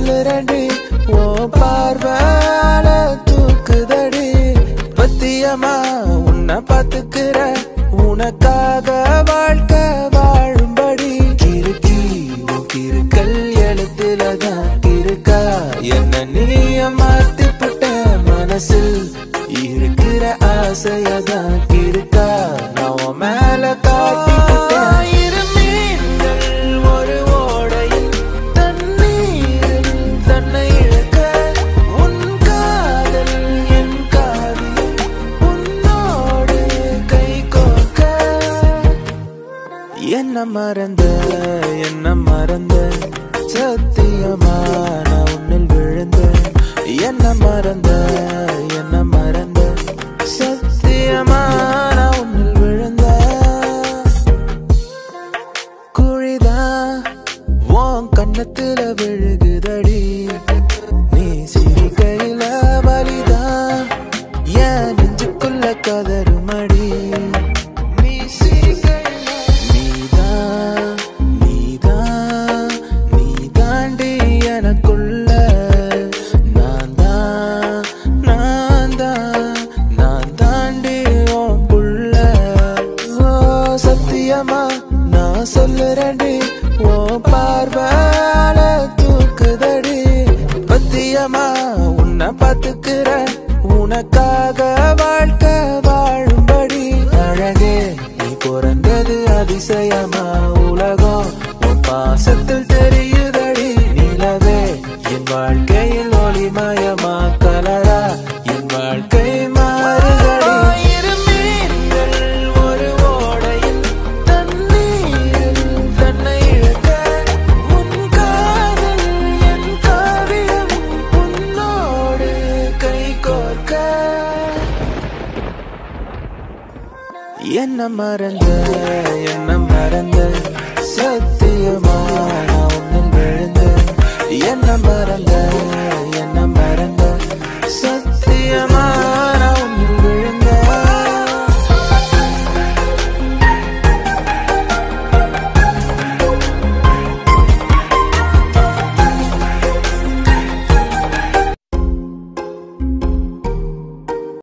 சொல்லுறேன்டி ஓ பார்வால தூக்குதடி பத்தியமா உன்னை பாத்துக்கிற உனக்காக வாழ்க்கை வாழும்படி கிறுக்கி உன் கிறுக்கல் எழுத்துலதான் இருக்கா என்ன நீய மாத்திப்பட்ட மனசில் இருக்கிற ஆசையதான் இருக்கா நான் உன் மேல காட்டிக்கிட்டேன் இரு மீன்கள் ஒரு ஓடையில் தண்ணீரில் தன்னை இழக்க உன் காதல் என் காவியம் உன்னோடு கை கோர்க்க என்ன மறந்த என்ன மறந்த சத்தியமா நான் உன்னில் விழுந்த என்ன மறந்த என்ன மறந்த சத்தியமா நான் உன்னில் விழுந்த குழிதான் உன் கண்ணத்துல விழுகுதடி நீ சிரிக்கையில வலிதான் என் நெஞ்சுக்குள்ள கதறுமடி நீ சிரிக்கையில நீதான் நீதான் நீ தாண்டி எனக்குள்ள நான் தான் நான் தான் நான் தாண்டி உன் புள்ள ஓ சத்தியமா நான் சொல்லுறேன்டி ஓ பார்வால தூக்குதடி பத்தியமா உன்னை பாத்துக்கிற உனக்காக வாழ்க்கை வாழும்படி அழகே நீ பிறந்தது அதிசயமா உலகம் உன் பாசத்தில் தெரியுதடி நிலவே என் வாழ்க்கையில் ஒளிமயமா கலரா என் வாழ்க்கை மாறுதடி இரு மீன்கள் ஒரு ஓடையில் தண்ணீரில் தன்னை இழக்க உன் காதல் என் காவியம் உன்னோடு கை கோர்க்க என்ன மறந்த என்ன மறந்த சத்தியமா நான் உன்னில் விழுந்த என்ன மறந்த